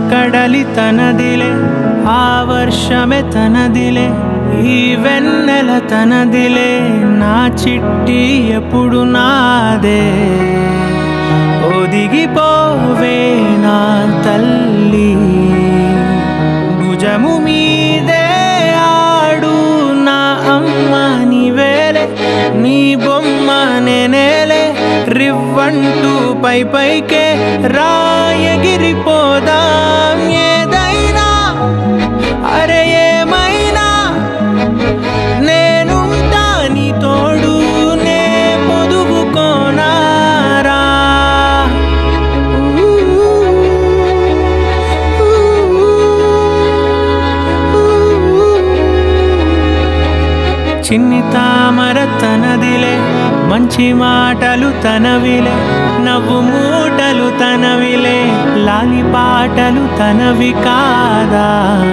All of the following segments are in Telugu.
కడలి తనదిలే ఆ వర్షమే తనదిలే ఈ వెన్నెల తనదిలే నా చిట్టి ఎప్పుడు నాదే ఒదిగిపోవే నా తల్లి భుజము మీదే ఆడు నా అమ్మ నీవేలే నీ బొమ్మ నేనేలే రివ్వంటూ పై పైకే రాయగిరిపోదాం ఏదైనా అరే ఏమైనా నేనుంటా నీ తోడు నే పొదుగుకోనారా చిన్ని తామర తనదిలే మంచి మాటలు తనవిలే నవ్వు మూటలు తనవిలే లాలి పాటలు తనవి కాదా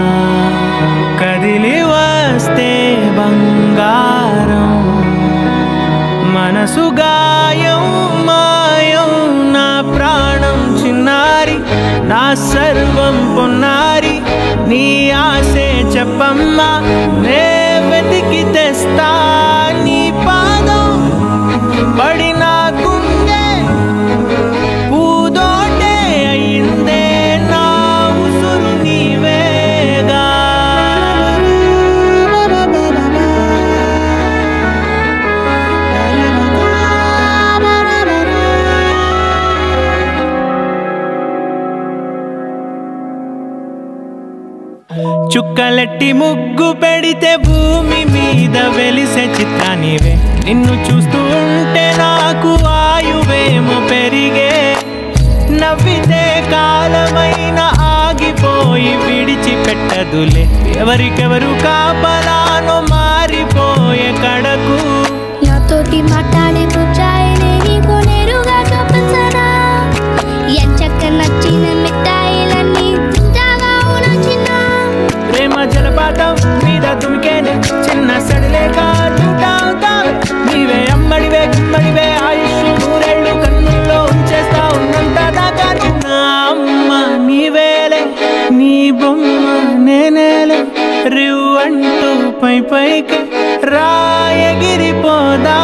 కదిలి వస్తే బంగారం మనసు గాయం మాయం నా ప్రాణం చిన్నారి నా సర్వం పొన్నారి నీ ఆశే చెప్పమ్మా నే వెతికి తెస్తా నీ పాదం పడి నాకుందే పూదోటే అయిందే నా ఉసురు నీవేగా చుక్కలెట్టి ముగ్గు పెడితే భూమి మీద వెలిసే చిత్రానివే నిన్ను చూస్తూ ఉంటే నాకు ఆయువేమో పెరిగే నవ్వితే కాలమైన ఆగిపోయి విడిచిపెట్టదులే ఎవరికెవరు కాపలానో మారిపోయే కడకు నాతోటి మాట్లాడే బుజ్జాయిని నీకు నేరుగా చూపించనా ఎంచక్క నచ్చిన మిఠాయిలన్నీ తింటాగా నచ్చిన ప్రేమ జలపాతం మీద తుమికేనే చిన్న సడిలేక చూటావుతావే నీవే అమ్మడివే గుమ్మడివే ఆయుష్ నూరేళ్ళు కన్నుల్లో ఉంచేస్తా ఉన్నంత దాకా నా అమ్మ నీవేలే నీ బొమ్మ నేనేలే రివ్వంటూ పై పైకి రాయగిరిపోదా